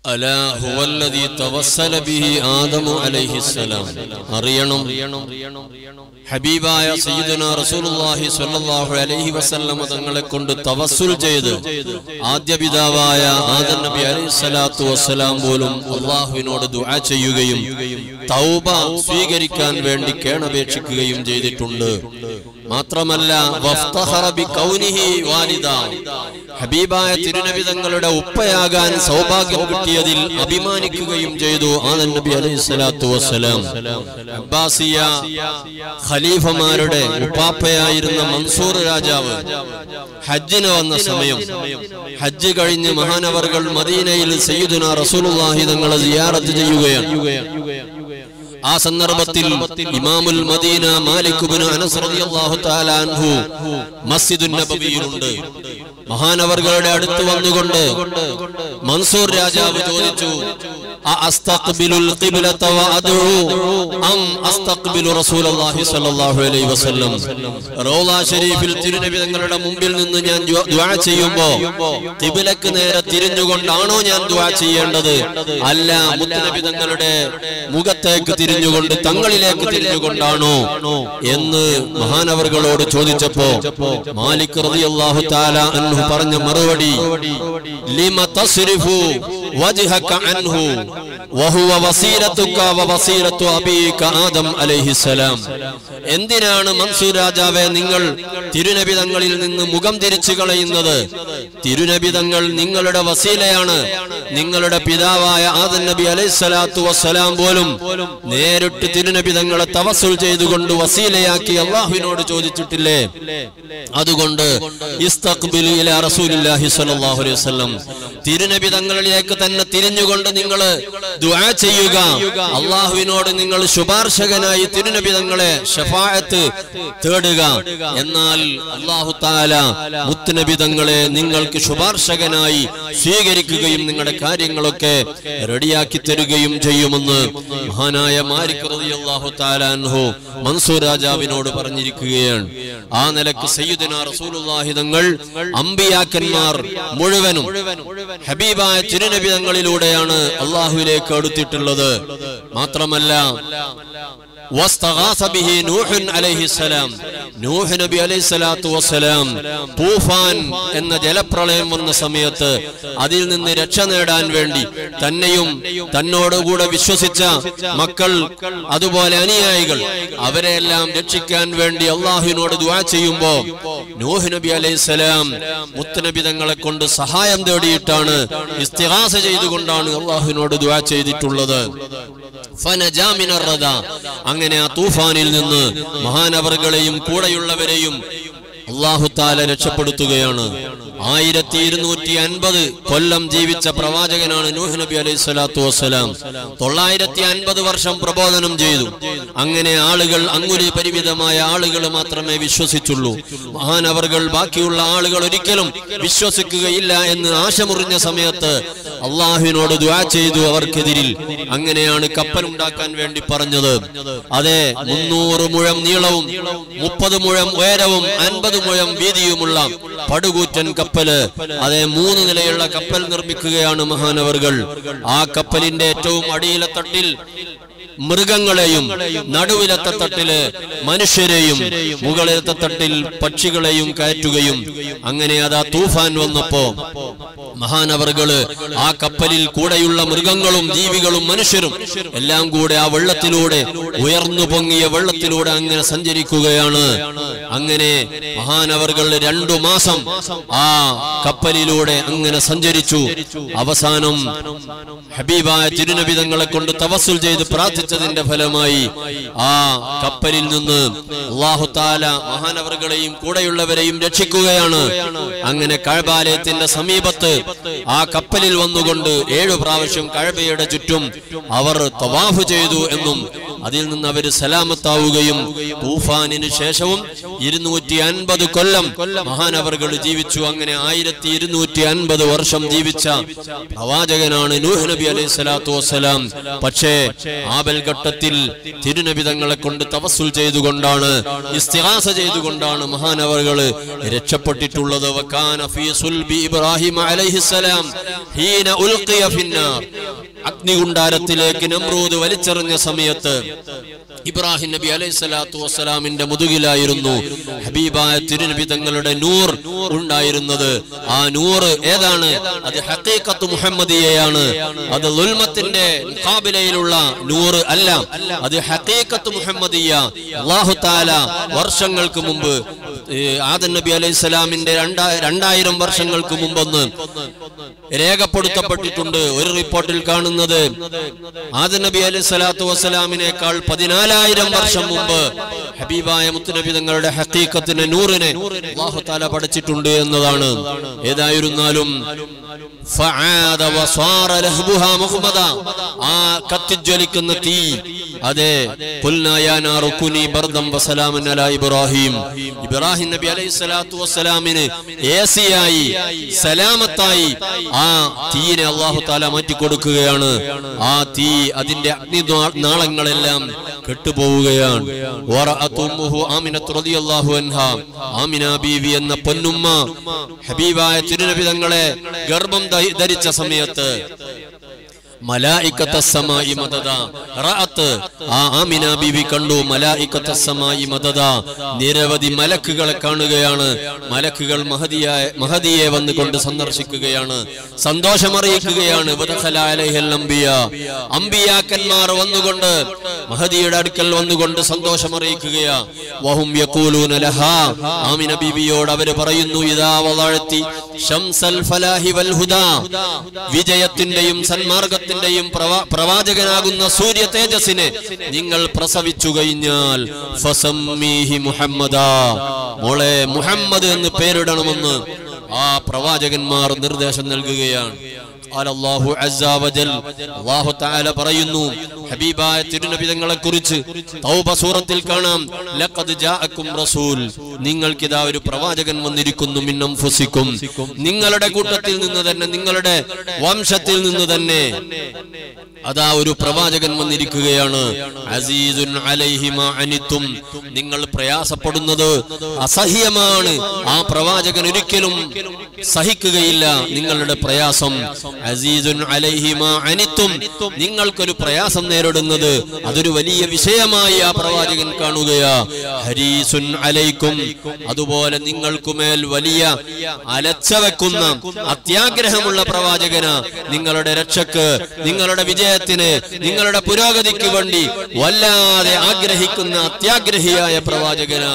ألا هو الذي توسل به آدم عليه السلام അറിയണം ഹബീബായ സയ്യിദുന റസൂലുള്ളാഹി സ്വല്ലല്ലാഹു അലൈഹി വസല്ലമ തങ്ങളെ കൊണ്ട് തവസ്സുൽ ചെയ്ത് ആദ്യ പിതാവായ ആദം നബി അലൈഹി സ്വലാത്തു വസ്സലാം പോലും അള്ളാഹുവിനോട് ദുആ ചെയ്യുകയും തൗബ സ്വീകരിക്കാൻ വേണ്ടി കേണപേക്ഷിക്കുകയും ചെയ്തിട്ടുണ്ട് മാത്രമല്ല വഫ്തഖറ ബികൗനിഹി വാലിദ ഹബീബായ തിരുനബി തങ്ങളുടെ ഉപ്പയാകാൻ സൗഭാഗ്യം കിട്ടിയതിൽ അഭിമാനിക്കുകയും ചെയ്തു ആദൻ നബി അലൈഹി സ്വലാത്തു വസ്സലാം അബ്ബാസിയ ഖലീഫമാരുടെ ഉപ്പാപ്പയായിരുന്ന മൻസൂർ രാജാവ് ഹജ്ജിന് വന്ന സമയം ഹജ്ജ് കഴിഞ്ഞ് മഹാനവറുകൾ മദീനയിൽ സയ്യിദുന റസൂലുള്ളാഹി തങ്ങളെ സിയാറത്ത് ചെയ്യുകയാണ് ആ സന്ദർഭത്തിൽ ഇമാമുൽ മദീന മാലിക്കുബിന് അനസ് റളിയല്ലാഹു തആല അൻഹു മസ്ജിദുൻ നബവിയിലുണ്ട് മഹാനവറുകളുടെ അടുത്ത് വന്നുകൊണ്ട് മൻസൂർ രാജാവ് ചോദിച്ചു അസ്തഖ്ബിലുൽ ഖിബ്ലത വഅദ്ഉ അം അസ്തഖ്ബിലു റസൂലുള്ളാഹി സ്വല്ലല്ലാഹു അലൈഹി വസല്ലം റൗള ശരീഫിൽ തിരുനബി തങ്ങളുടെ മുമ്പിൽ നിന്ന് ഞാൻ ദുആ ചെയ്യുമ്പോൾ ഖിബ്ലക്ക് നേരെ തിരിഞ്ഞുകൊണ്ടാണോ ഞാൻ ദുആ ചെയ്യേണ്ടത് അല്ല മുത്തുനബി തങ്ങളുടെ മുഖത്തേക്ക് തിരിഞ്ഞുകൊണ്ട് തങ്ങളിലേക്ക് തിരിഞ്ഞുകൊണ്ടാണോ എന്ന് മഹാനവറുകളോട് ചോദിച്ചപ്പോ മാലിക് റളിയല്ലാഹു തആല അൻഹു പറഞ്ഞ മറുപടി ലിമ തസ്രിഫു വജ്ഹക അൻഹു വഹുവ വസീലത്തുക വവസീലത്തു അബീക ആദം അലൈഹിസ്സലാം എന്തിനാണ് മൻസൂർ രാജാവെ നിങ്ങൾ തിരുനബി തങ്ങളിൽ നിന്ന് മുഖം തിരിച്ചു കളയുന്നത് തിരുനബി തങ്ങൾ നിങ്ങളുടെ വസീലയാണ് നിങ്ങളുടെ പിതാവായ ആദം നബി അലൈഹിസ്സലാത്തു വസ്സലാം പോലും നേരിട്ട് തിരുനബി തങ്ങളെ തവസുൽ ചെയ്തുകൊണ്ട് വസീലയാക്കി അള്ളാഹുവിനോട് ചോദിച്ചിട്ടില്ലേ അതുകൊണ്ട് ഇസ്തഖ്ബിലു ഇലാ റസൂലില്ലാഹി സ്വല്ലല്ലാഹു അലൈഹി വസല്ലം തിരുനബി തങ്ങളിലേക്ക് തന്നെ തിരിഞ്ഞുകൊണ്ട് നിങ്ങൾ ദുആ ചെയ്യുക അള്ളാഹുവിനോട് നിങ്ങൾ ശുപാർശകനായി തിരുനബി തങ്ങളെ ഷഫായത്ത് തേടുക എന്നാൽ അള്ളാഹു താല മുത്തുനബി തങ്ങളെ നിങ്ങൾക്ക് ശുപാർശകനായി സ്വീകരിക്കുകയും നിങ്ങളുടെ കാര്യങ്ങളൊക്കെ റെഡിയാക്കി തരികയും ചെയ്യുമെന്ന് മഹാനായ മാലിക് റളിയല്ലാഹു തആല അൻഹു മൻസൂർ രാജാവിനോട് പറഞ്ഞിരിക്കുകയാണ് ആ നിലക്ക് സയ്യിദുന റസൂലുള്ളാഹി തങ്ങൾ അമ്പിയാക്കന്മാർ മുഴുവനും ഹബീബായ തിരുനബി തങ്ങളിലൂടെയാണ് അള്ളാഹുവിലേക്ക് അടുത്തിട്ടുള്ളത് മാത്രമല്ല واستغاث به نوح عليه السلام നൂഹ് നബി അലൈഹി സ്വലാത്തു വസ്സലാം തൂഫാൻ എന്ന ജലപ്രളയം വന്ന സമയത്ത് അതിൽ നിന്ന് രക്ഷ നേടാൻ വേണ്ടി തന്നെയും തന്നോടുകൂടെ വിശ്വസിച്ച മക്കൾ അതുപോലെ അനുയായികൾ അവരെല്ലാം രക്ഷിക്കാൻ വേണ്ടി അള്ളാഹുവിനോട് ദുആ ചെയ്യുമ്പോ നൂഹ് നബി അലൈഹി സ്വലാം മുത്തനബി തങ്ങളെ കൊണ്ട് സഹായം തേടിയിട്ടാണ് ഇസ്തിഹാസ ചെയ്തുകൊണ്ടാണ് അള്ളാഹുവിനോട് ദുആ ചെയ്തിട്ടുള്ളത് ഫനജാ മിനർ റദ. അങ്ങനെ ആ തൂഫാനിൽ നിന്ന് മഹാനവറുകളെയും കൂടെയുള്ളവരെയും അള്ളാഹു താല രക്ഷപ്പെടുത്തുകയാണ് ആയിരത്തി ഇരുന്നൂറ്റി അൻപത് കൊല്ലം ജീവിച്ച പ്രവാചകനാണ് നൂഹ് നബി അലൈഹി സ്വലാത്തു വസ്സലാം തൊള്ളായിരത്തി അൻപത് വർഷം പ്രബോധനം ചെയ്തു അങ്ങനെ ആളുകൾ അങ്ങുലി പരിമിതമായ ആളുകൾ മാത്രമേ വിശ്വസിച്ചുള്ളൂ മഹാനവറുകൾ ബാക്കിയുള്ള ആളുകൾ ഒരിക്കലും വിശ്വസിക്കുകയില്ല എന്ന് ആശമുറിഞ്ഞ സമയത്ത് അള്ളാഹുവിനോട് ദുആ ചെയ്തു അവർക്കെതിരിൽ അങ്ങനെയാണ് കപ്പലുണ്ടാക്കാൻ വേണ്ടി പറഞ്ഞത് അതെ മുന്നൂറ് മുഴം നീളവും മുപ്പത് മുഴം ഉയരവും അൻപത് മുഴം വീതിയുമുള്ള പടുകൂറ്റൻ കപ്പല് അതെ മൂന്ന് നിലയുള്ള കപ്പൽ നിർമ്മിക്കുകയാണ് മഹാനവറുകൾ ആ കപ്പലിന്റെ ഏറ്റവും അടിയിലെ തട്ടിൽ മൃഗങ്ങളെയും നടുവിലത്തെ തട്ടില് മനുഷ്യരെയും മുകളിലത്തെ തട്ടിൽ പക്ഷികളെയും കയറ്റുകയും അങ്ങനെ അതാ തൂഫാൻ വന്നപ്പോ മഹാനവറുകള് ആ കപ്പലിൽ കൂടെയുള്ള മൃഗങ്ങളും ജീവികളും മനുഷ്യരും എല്ലാം കൂടെ ആ വെള്ളത്തിലൂടെ ഉയർന്നു പൊങ്ങിയ വെള്ളത്തിലൂടെ അങ്ങനെ സഞ്ചരിക്കുകയാണ് അങ്ങനെ മഹാനവറുകൾ രണ്ടു മാസം ആ കപ്പലിലൂടെ അങ്ങനെ സഞ്ചരിച്ചു അവസാനം ഹബീബായ തിരുനബി തങ്ങളെ കൊണ്ട് തവസുൽ ചെയ്ത് പ്രാർത്ഥിച്ചതിന്റെ ഫലമായി ആ കപ്പലിൽ നിന്ന് അള്ളാഹു താല മഹാനവറുകളെയും കൂടെയുള്ളവരെയും രക്ഷിക്കുകയാണ് അങ്ങനെ കഴബാലയത്തിന്റെ സമീപത്ത് ആ കപ്പലിൽ വന്നുകൊണ്ട് ഏഴു പ്രാവശ്യം കഴബയുടെ ചുറ്റും അവർ തവാഫ് ചെയ്തു എന്നും അതിൽ നിന്ന് അവർ സലാമത്താവുകയും തൂഫാനിന് ശേഷവും ഇരുന്നൂറ്റി അൻപത് കൊല്ലം മഹാനവറുകൾ ജീവിച്ചു അങ്ങനെ ആയിരത്തി ഇരുന്നൂറ്റി അൻപത് വർഷം ജീവിച്ച പ്രവാചകനാണ് നൂഹ് നബി അലൈഹി സ്വലാത്തു വസ്സലാം പക്ഷേ ആബൽ ഘട്ടത്തിൽ തിരുനബി തങ്ങളെ കൊണ്ട് തവസ്സുൽ ചെയ്തുകൊണ്ടാണ് ഇസ്തിഹാസ ചെയ്തുകൊണ്ടാണ് മഹാനവറുകൾ രക്ഷപ്പെട്ടിട്ടുള്ളത് വക്കാന ഫീ സുൽബി ഇബ്രാഹിം അലൈഹിസ്സലാം ഹീന ഉൽഖിയ ഫിന്നാർ അഗ്നികുണ്ടാരത്തിലേക്ക് നമ്രൂദ് വലിച്ചെറിഞ്ഞ സമയത്ത് ഇബ്രാഹിം നബി അലൈഹി സ്വലാത്തു വസ്സലാമിന്റെ മുതുകിലായിരുന്നു ഹബീബായ തിരുനബി തങ്ങളുടെ നൂർ ഉണ്ടായിരുന്നത് ആ നൂറ് ഏതാണ് അത് ഹക്കീക്കത്ത് മുഹമ്മദിയയാണ് അത് ലുൽമത്തിന്റെ മുഖാബിലയിലുള്ള നൂറ് അല്ല അത് ഹക്കീക്കത്ത് മുഹമ്മദിയ അള്ളാഹു താല വർഷങ്ങൾക്ക് മുമ്പ് ഈ ആദൻ നബി അലൈഹി സ്വലാമിന്റെ രണ്ടാ- രണ്ടായിരം വർഷങ്ങൾക്ക് മുമ്പൊന്ന് രേഖപ്പെടുത്തപ്പെട്ടിട്ടുണ്ട് ഒരു റിപ്പോർട്ടിൽ കാണുന്നത് ആദൻ നബി അലൈഹി സ്വലാത്തു വസ്സലാമിനേക്കാൾ പതിനാലായിരം വർഷം മുമ്പ് ഹബീബായ മുത്തുനബി തങ്ങളുടെ ഹക്കീക്കത്തിന് നൂറിനെ അള്ളാഹു താല പഠിച്ചിട്ടുണ്ട് എന്നതാണ് ഏതായിരുന്നാലും ഫആദ വസാറ ലഹ്ബുഹാ മുഹ്മദ. ആ കത്തിജ്വലിക്കുന്ന തീ അതെ ഖുൽനാ യാ നാറു കുനി ബർദം വസലാമൻ അലാ ഇബ്രാഹിം ഇബ്രാഹിം നബി അലൈഹി സ്വലാത്തു വസ്സലാമിന് ഏസിയായി സലാമത്തായി ആ തീയിനെ അള്ളാഹു താല മാറ്റി കൊടുക്കുകയാണ് ആ തീ അതിന്റെ അഗ്നി നാളങ്ങളെല്ലാം കെട്ടുപോവുകയാണ് വറഅത്ത് ഉമ്മുഹു ആമിനത്ത് റളിയല്ലാഹു അൻഹാ ആമിന ബീവി എന്ന പൊന്നുമ്മ ഹബീബായ തിരുനബി തങ്ങളെ ഗർഭം ധ- ധരിച്ച സമയത്ത് മലായിക്കത്ത സമായി മദദ റഅത്ത് ആ ആമിന ബീവി കണ്ടു മലായിക്കത്ത സമായി മദദ നിരവധി മലക്കുകളെ കാണുകയാണ് മലക്കുകൾ മഹദിയായ മഹദിയെ വന്നുകൊണ്ട് സന്ദർശിക്കുകയാണ് സന്തോഷമറിയിക്കുകയാണ് വദഖല അലൈഹിൽ അംബിയ അംബിയാക്കന്മാർ വന്നുകൊണ്ട് മഹദിയുടെ അടുക്കൽ വന്നുകൊണ്ട് സന്തോഷമറിയിക്കുകയാ വഹും യഖൂലൂന ലഹാ ആമിന ബീവിയോട് അവര് പറയുന്നു ഇദാ വളഴ്ത്തി ഷംസൽ ഫലാഹി വൽ ഹുദാ വിജയത്തിന്റെയും സന്മാർഗത്തിന്റെയും പ്രവാ- പ്രവാചകനാകുന്ന സൂര്യ തേജസ്സിനെ നിങ്ങൾ പ്രസവിച്ചു കഴിഞ്ഞാൽ ഫസമ്മീഹി മുഹമ്മദാ മോളെ മുഹമ്മദ് എന്ന് പേരിടണമെന്ന് ആ പ്രവാചകന്മാർ നിർദ്ദേശം നൽകുകയാണ് قال الله عز وجل അല്ലാഹു തആല പറയുന്നു ഹബീബായ തിരുനബിതങ്ങളെ കുറിച്ച് തൗബ സൂറത്തിൽ കാണാം ലഖദ് ജാഅക്കും റസൂൽ നിങ്ങൾക്കിതാ ഒരു പ്രവാചകൻ വന്നിരിക്കുന്നു മിൻ അൻഫുസിക്കും നിങ്ങളുടെ കൂട്ടത്തിൽ നിന്ന് തന്നെ നിങ്ങളുടെ വംശത്തിൽ നിന്ന് തന്നെ അതാ ഒരു പ്രവാചകൻ വന്നിരിക്കുകയാണ് അസീസുൻ അലൈഹി മാ അനിത്തും നിങ്ങൾ പ്രയാസപ്പെടുന്നത് അസഹ്യമാണ് ആ പ്രവാചകൻ ഒരിക്കലും സഹിക്കുകയില്ല നിങ്ങളുടെ പ്രയാസം അസീസുൻ അലൈഹി മാ അനിത്തും നിങ്ങൾക്കൊരു പ്രയാസം നേരിടുന്നത് അതൊരു വലിയ വിഷയമായി ആ പ്രവാചകൻ കാണുകയാ ഹരീസുൻ അലൈക്കും അതുപോലെ നിങ്ങൾക്കുമേൽ വലിയ അലച്ച വെക്കുന്ന അത്യാഗ്രഹമുള്ള പ്രവാചകന നിങ്ങളുടെ രക്ഷക്ക് നിങ്ങളുടെ വിജയത്തിന് നിങ്ങളുടെ പുരോഗതിക്ക് വേണ്ടി വല്ലാതെ ആഗ്രഹിക്കുന്ന അത്യാഗ്രഹിയായ പ്രവാചകന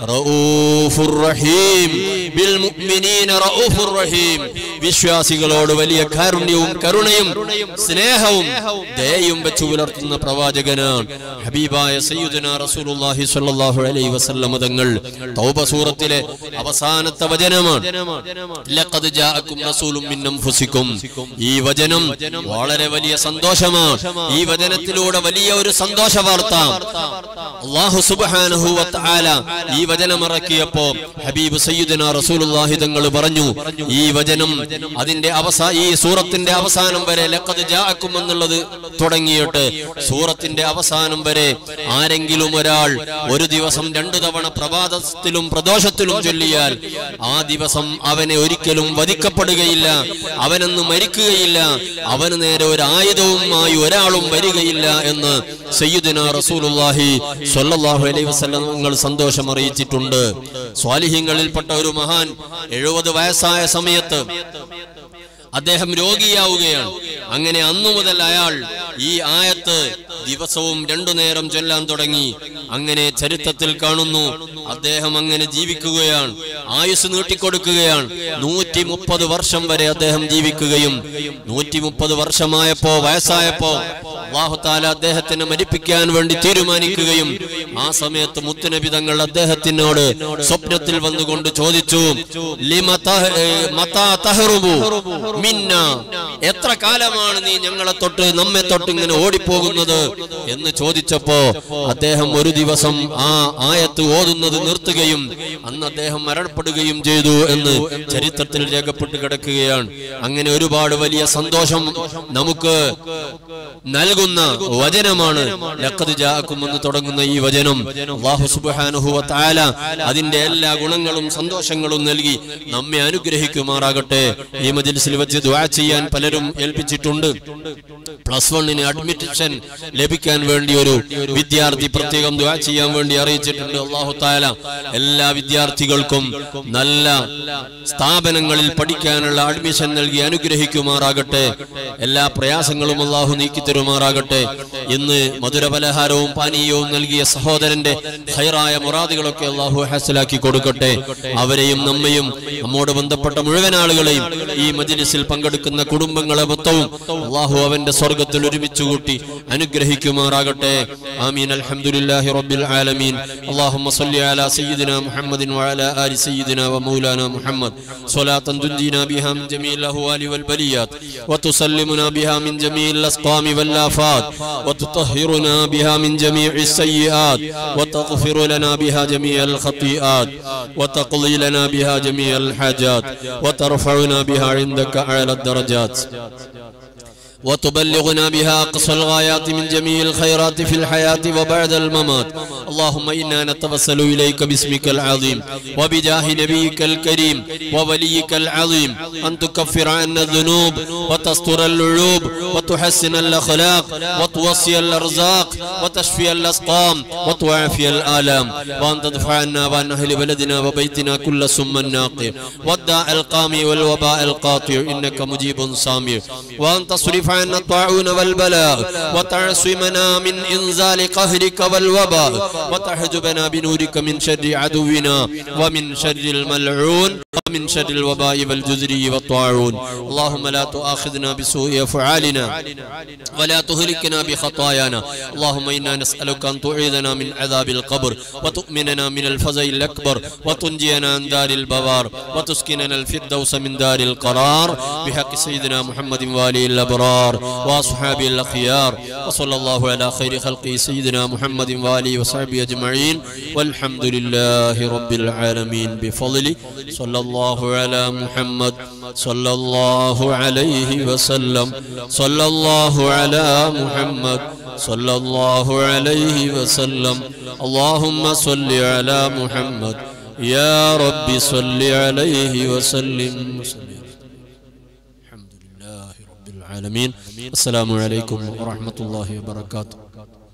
റഊഫുർ റഹീം ബിൽ മുഅ്മിനീന റഊഫുർ റഹീം വിശ്വാസികളോട് വലിയ കാരുണ്യവും കരുണയും സ്നേഹവും ദയയും വെച്ച് പുലർത്തുന്ന പ്രവാചകനാണ് ഹബീബായ സയ്യിദുന റസൂലുള്ളാഹി സ്വല്ലല്ലാഹു അലൈഹി വസല്ലം തങ്ങൾ തൗബ സൂറത്തിലെ അവസാനത്തെ വചനമാണ് ലഖദ് ജാഅക്കും റസൂലും മിൻ അൻഫുസിക്കും ഈ വചനം വളരെ വലിയ സന്തോഷമാണ് ഈ വചനത്തിലൂടെ വലിയ ഒരു സന്തോഷ വാർത്ത അല്ലാഹു സുബ്ഹാനഹു വ തആല ഈ വചനം ഇറക്കിയപ്പോ ഹബീബ് സയ്യിദുന റസൂലുള്ളാഹി തങ്ങൾ പറഞ്ഞു ഈ വചനം അതിന്റെ അവസാ ഈ സൂറത്തിന്റെ അവസാനം വരെ ലഖദ് ജാഅക്കും എന്നുള്ളത് തുടങ്ങിയിട്ട് സൂറത്തിന്റെ അവസാനം വരെ ആരെങ്കിലും ഒരാൾ ഒരു ദിവസം രണ്ടു തവണ പ്രഭാതത്തിലും പ്രദോഷത്തിലും ചൊല്ലിയാൽ ആ ദിവസം അവനെ ഒരിക്കലും വധിക്കപ്പെടുകയില്ല അവനൊന്നും മരിക്കുകയില്ല അവന് നേരെ ഒരു ആയുധവുമായി ഒരാളും വരികയില്ല എന്ന് സയ്യിദുന റസൂലുള്ളാഹി സ്വല്ലല്ലാഹു അലൈഹി വസല്ലം നിങ്ങൾ സന്തോഷം അറിയിച്ചിട്ടുണ്ട് സ്വാലിഹ്യങ്ങളിൽപ്പെട്ട ഒരു മഹാൻ എഴുപത് വയസ്സായ സമയത്ത് അദ്ദേഹം രോഗിയാവുകയാണ് അങ്ങനെ അന്നു മുതൽ അയാൾ ഈ ആയത്ത് ദിവസവും രണ്ടു നേരം ചൊല്ലാൻ തുടങ്ങി അങ്ങനെ ചരിത്രത്തിൽ കാണുന്നു അദ്ദേഹം അങ്ങനെ ജീവിക്കുകയാണ് ആയുസ് നീട്ടിക്കൊടുക്കുകയാണ് നൂറ്റി മുപ്പത് വർഷം വരെ അദ്ദേഹം ജീവിക്കുകയും നൂറ്റി മുപ്പത് വർഷമായപ്പോ വയസ്സായപ്പോ അള്ളാഹുത്താല അദ്ദേഹത്തിനെ മരിപ്പിക്കാൻ വേണ്ടി തീരുമാനിക്കുകയും ആ സമയത്ത് മുത്തുനബി തങ്ങൾ അദ്ദേഹത്തിനോട് സ്വപ്നത്തിൽ വന്നുകൊണ്ട് ചോദിച്ചു "ലിമ തഹ- ഏ, മതാ തഹ്റുബു മിന്ന എത്ര കാലമാണ് നീ ഞങ്ങളെ തൊട്ട് നമ്മെ തൊട്ട് ഇങ്ങനെ ഓടിപ്പോകുന്നത് എന്ന് ചോദിച്ചപ്പോ അദ്ദേഹം ഒരു ദിവസം ആ ആയത്ത് ഓതുന്നത് നിർത്തുകയും അന്ന് അദ്ദേഹം മരണപ്പെടുകയും ചെയ്തു എന്ന് ചരിത്രത്തിൽ രേഖപ്പെട്ട് കിടക്കുകയാണ് അങ്ങനെ ഒരുപാട് വലിയ സന്തോഷം നമുക്ക് നൽകുന്ന വചനമാണ് ലഖദ് ജാഅക്കും എന്ന് തുടങ്ങുന്ന ഈ വചനം അല്ലാഹു സുബ്ഹാനഹു വ തആല അതിന്റെ എല്ലാ ഗുണങ്ങളും സന്തോഷങ്ങളും നൽകി നമ്മെ അനുഗ്രഹിക്കുമാറാകട്ടെ ഈ മജ്ലിസിൽ വെച്ച് ദുആ ചെയ്യാൻ പലരും ഏൽപ്പിച്ചിട്ടുണ്ട് പ്ലസ് വണ്ണിന് അഡ്മിഷൻ ലഭിക്കാൻ വേണ്ടി ഒരു വിദ്യാർത്ഥി പ്രത്യേകം ദുആ ചെയ്യാൻ വേണ്ടി അറിയിച്ചിട്ടുണ്ട് അല്ലാഹു തആല എല്ലാ വിദ്യാർത്ഥികൾക്കും നല്ല സ്ഥാപനങ്ങളിൽ പഠിക്കാനുള്ള അഡ്മിഷൻ നൽകി അനുഗ്രഹിക്കുമാറാകട്ടെ എല്ലാ പ്രയാസങ്ങളും അള്ളാഹു നീക്കി തരുമാറാകട്ടെ ഇന്ന് മധുരപലഹാരവും പാനീയവും നൽകിയ സഹോദരന്റെ ഹൈറായ മുറാദുകളൊക്കെ അള്ളാഹു ഹാസിലാക്കി കൊടുക്കട്ടെ അവരെയും നമ്മയും നമ്മോട് ബന്ധപ്പെട്ട മുഴുവൻ ആളുകളെയും ഈ മജ്ലിസിൽ പങ്കെടുക്കുന്ന കുടുംബങ്ങളെ മൊത്തവും അള്ളാഹു അവന്റെ സ്വർഗത്തിൽ ഒരുമിച്ച് കൂട്ടി അനുഗ്രഹിക്കുമാറാകട്ടെ ആമീൻ അൽഹംദുലില്ലാഹി റബ്ബിൽ ആലമീൻ اللهم صل على سيدنا محمد وعلى آل سيدنا ومولانا محمد صلاة تنجينا بها من جميع الأهوال والبليات وتسلمنا بها من جميع الأسقام والآفات وتطهرنا بها من جميع السيئات وتغفر لنا بها جميع الخطيئات وتقضي لنا بها جميع الحاجات وترفعنا بها عندك أعلى الدرجات وتبلغنا بها أقصى الغايات من جميع الخيرات في الحياة وبعد الممات اللهم إنا نتوسل إليك باسمك العظيم وبجاه نبيك الكريم ووليك العظيم أن تكفر عنا الذنوب وتستر العيوب وتحسن الأخلاق وتوصي الأرزاق وتشفي الأسقام وتعافي الآلام وأن تدفع عنا وعن أهل بلدنا وبيتنا كل سم ناقر والداء القامي والوباء القاطع إنك مجيب سامع وأن تصرف عنا الطاعون والبلاء وتعصمنا من إنزال قهرك والوباء وتحجبنا بنورك من شر عدونا ومن شر الملعون ومن شر الوباء والجزري والطاعون اللهم لا تؤاخذنا بسوء أفعالنا ولا تهلكنا بخطايانا اللهم إنا نسألك أن تعيذنا من عذاب القبر وتؤمننا من الفزع الأكبر وتنجينا عن دار البوار وتسكننا الفردوس من دار القرار بحق سيدنا محمد والي الأبرار وأصحابه الأخيار وصلى الله على خير خلقه سيدنا محمد وآله وصحبه أجمعين والحمد لله رب العالمين بفضله صلى الله على محمد صلى الله عليه وسلم صلى الله على محمد صلى الله عليه وسلم اللهم صل على محمد يا رب صل عليه وسلم الحمد لله رب العالمين السلام عليكم ورحمة الله وبركاته